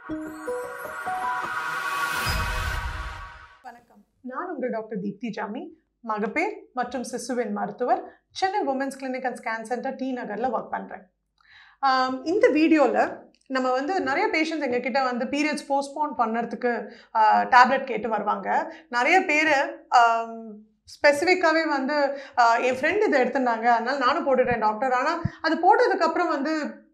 வணக்கம் நான் உங்கள் டாக்டர் தீப்தி ஜாமி மகப்பேர் மற்றும் சிசுவின் மருத்துவர் Chennai women's clinic and scan centre T நகரில் ஒர்க் பண்ணுறேன் இந்த வீடியோவில் நம்ம வந்து நிறைய பேஷண்ட்ஸ் எங்ககிட்ட வந்து பீரியட்ஸ் போஸ்ட்போன் பண்ணுறதுக்கு டேப்லெட் கேட்டு வருவாங்க நிறைய பேர் ஸ்பெசிஃபிக்காகவே வந்து ஆஹ், என் ஃப்ரெண்ட் இதை எடுத்திருந்தாங்க அதனால நானும் போட்டுட்டேன் டாக்டர் ஆனால் அது போட்டதுக்கப்புறம் வந்து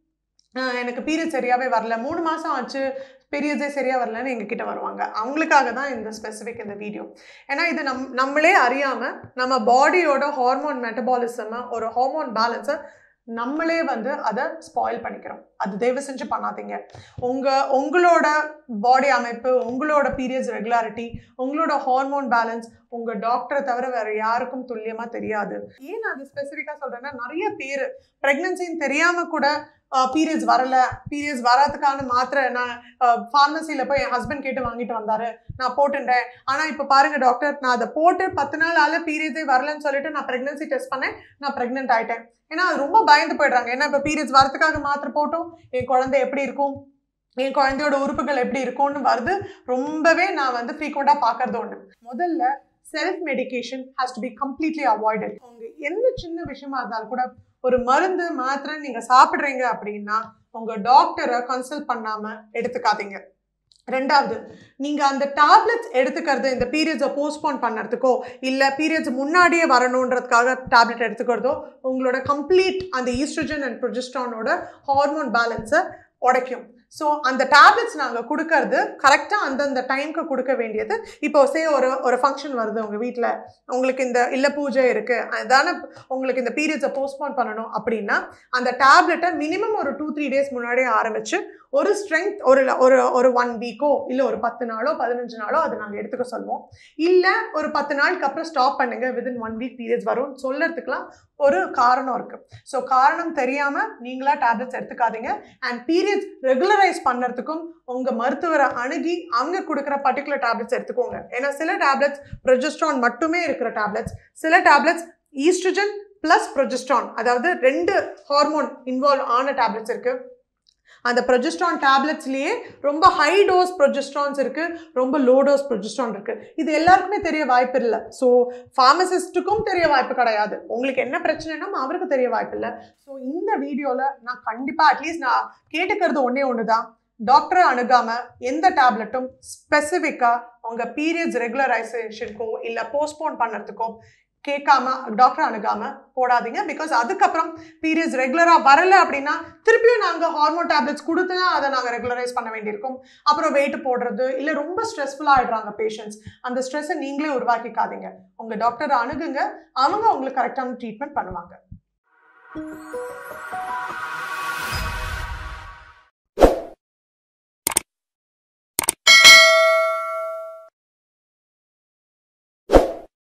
ஆஹ், எனக்கு பீரியட் சரியாகவே வரல மூணு மாதம் ஆச்சு பீரியட்ஸே சரியாக வரலன்னு எங்ககிட்ட வருவாங்க அவங்களுக்காக தான் இந்த ஸ்பெசிஃபிக் இந்த வீடியோ ஏன்னா இது நம் நம்மளே அறியாமல் நம்ம பாடியோட ஹார்மோன் மெட்டபாலிசமை ஒரு ஹார்மோன் பேலன்ஸை நம்மளே வந்து அதை ஸ்பாயில் பண்ணிக்கிறோம் அது தயவு செஞ்சு பண்ணாதீங்க உங்கள் உங்களோட பாடி அமைப்பு உங்களோட பீரியட்ஸ் ரெகுலாரிட்டி உங்களோட ஹார்மோன் பேலன்ஸ் உங்கள் டாக்டரை தவிர வேறு யாருக்கும் துல்லியமாக தெரியாது ஏன் நான் அது ஸ்பெசிஃபிக்காக சொல்கிறேன்னா நிறைய பேர் ப்ரெக்னன்சின்னு தெரியாமல் கூட பீரியட்ஸ் வரல பீரியட்ஸ் வராதுக்கான மாத்திரை நான் ஃபார்மசியில் போய் என் ஹஸ்பண்ட் கேட்டு வாங்கிட்டு வந்தாரு நான் போட்டுட்டேன் ஆனால் இப்போ பாருங்க டாக்டர் நான் அதை போட்டு பத்து நாள் ஆள பீரியட்ஸே வரலன்னு சொல்லிட்டு நான் ப்ரெக்னன்சி டெஸ்ட் பண்ணேன் நான் ப்ரெக்னென்ட் ஆயிட்டேன் ஏன்னா அது ரொம்ப பயந்து போயிடுறாங்க ஏன்னா இப்போ பீரியட்ஸ் வரதுக்காக மாத்திரை போட்டோம் என் குழந்தை எப்படி இருக்கும் என் குழந்தையோட உறுப்புகள் எப்படி இருக்கும்னு வருது ரொம்பவே நான் வந்து ஃப்ரீக்வெண்ட்டாக பார்க்கறது ஒன்று முதல்ல self medication has to be completely avoided அவங்க எந்த சின்ன விஷயமா இருந்தாலும் கூட ஒரு மருந்து மாத்திரை நீங்க சாப்பிட்றீங்க அப்படின்னா உங்க டாக்டரை கன்சல்ட் பண்ணாம எடுத்துக்காதீங்க ரெண்டாவது நீங்க அந்த டேப்லெட்ஸ் எடுத்துக்கிறது இந்த பீரியட்ஸை போஸ்ட்போன் பண்ணுறதுக்கோ இல்லை பீரியட்ஸ் முன்னாடியே வரணுன்றதுக்காக டேப்லெட் எடுத்துக்கிறதோ உங்களோட கம்ப்ளீட் அந்த ஈஸ்ட்ரஜன் அண்ட் ப்ரொஜெஸ்ட்ரானோட ஹார்மோன் பேலன்ஸை உடைக்கும் ஸோ அந்த டேப்லெட்ஸ் நாங்கள் கொடுக்கறது கரெக்டாக அந்தந்த டைம்க்கு கொடுக்க வேண்டியது இப்போ சே ஒரு ஒரு ஃபங்க்ஷன் வருது உங்கள் வீட்டில் உங்களுக்கு இந்த இல்லை பூஜை இருக்குது அதான உங்களுக்கு இந்த பீரியட்ஸை போஸ்ட்போன் பண்ணணும் அப்படின்னா அந்த டேப்லெட்டை மினிமம் ஒரு டூ த்ரீ டேஸ் முன்னாடியே ஆரம்பிச்சு ஒரு ஸ்ட்ரென்த் ஒரு ஒரு ஒரு ஒன் வீக்கோ இல்லை ஒரு பத்து நாளோ பதினஞ்சு நாளோ அது நாங்கள் எடுத்துக்க சொல்லுவோம் இல்லை ஒரு பத்து நாளுக்கு அப்புறம் ஸ்டாப் பண்ணுங்க வித்தின் ஒன் வீக் பீரியட்ஸ் வரும்னு சொல்லறதுக்குலாம் ஒரு காரணம் இருக்கு ஸோ காரணம் தெரியாமல் நீங்களா டேப்லெட்ஸ் எடுத்துக்காதீங்க அண்ட் பீரியட்ஸ் ரெகுலரைஸ் பண்ணுறதுக்கும் உங்கள் மருத்துவரை அணுகி அவங்க கொடுக்குற பர்டிகுலர் டேப்லெட்ஸ் எடுத்துக்கோங்க ஏன்னா சில டேப்லெட்ஸ் ப்ரொஜெஸ்ட்ரான் மட்டுமே இருக்கிற டேப்லெட்ஸ் சில டேப்லெட்ஸ் ஈஸ்ட்ரஜன் ப்ளஸ் ப்ரொஜெஸ்ட்ரான் அதாவது ரெண்டு ஹார்மோன் இன்வால்வ் ஆன டேப்லெட்ஸ் இருக்குது அந்த ப்ரொஜெஸ்ட்ரான் டேப்லெட்ஸ்லேயே ரொம்ப ஹை டோஸ் ப்ரொஜெஸ்ட்ரான்ஸ் இருக்குது ரொம்ப லோ டோஸ் ப்ரொஜெஸ்ட்ரான் இருக்குது இது எல்லாருக்குமே தெரிய வாய்ப்பு இல்லை ஸோ ஃபார்மசிஸ்ட்டுக்கும் தெரிய வாய்ப்பு கிடையாது உங்களுக்கு என்ன பிரச்சனைனா அவருக்கு தெரிய வாய்ப்பு இல்லை ஸோ இந்த வீடியோவில் நான் கண்டிப்பாக அட்லீஸ்ட் நான் கேட்டுக்கிறது ஒன்றே ஒன்று தான் டாக்டரை அணுகாம எந்த டேப்லெட்டும் ஸ்பெசிஃபிக்காக உங்கள் பீரியட்ஸ் ரெகுலரைசேஷனுக்கோ இல்லை போஸ்ட்போன் பண்ணுறதுக்கோ கேட்காம டாக்டர் அணுகாம போடாதீங்க பிகாஸ் அதுக்கப்புறம் பீரியட்ஸ் ரெகுலராக வரல அப்படின்னா திருப்பியும் நாங்கள் ஹார்மோன் டேப்லெட்ஸ் கொடுத்து தான் அதை நாங்கள் ரெகுலரைஸ் பண்ண வேண்டியிருக்கும் அப்புறம் வெயிட் போடுறது இல்லை ரொம்ப ஸ்ட்ரெஸ்ஃபுல்லாக ஆகிடுறாங்க பேஷண்ட்ஸ் அந்த ஸ்ட்ரெஸ்ஸை நீங்களே உருவாக்கிக்காதீங்க உங்கள் டாக்டரை அணுகுங்க அவங்க உங்களுக்கு கரெக்டான ட்ரீட்மெண்ட் பண்ணுவாங்க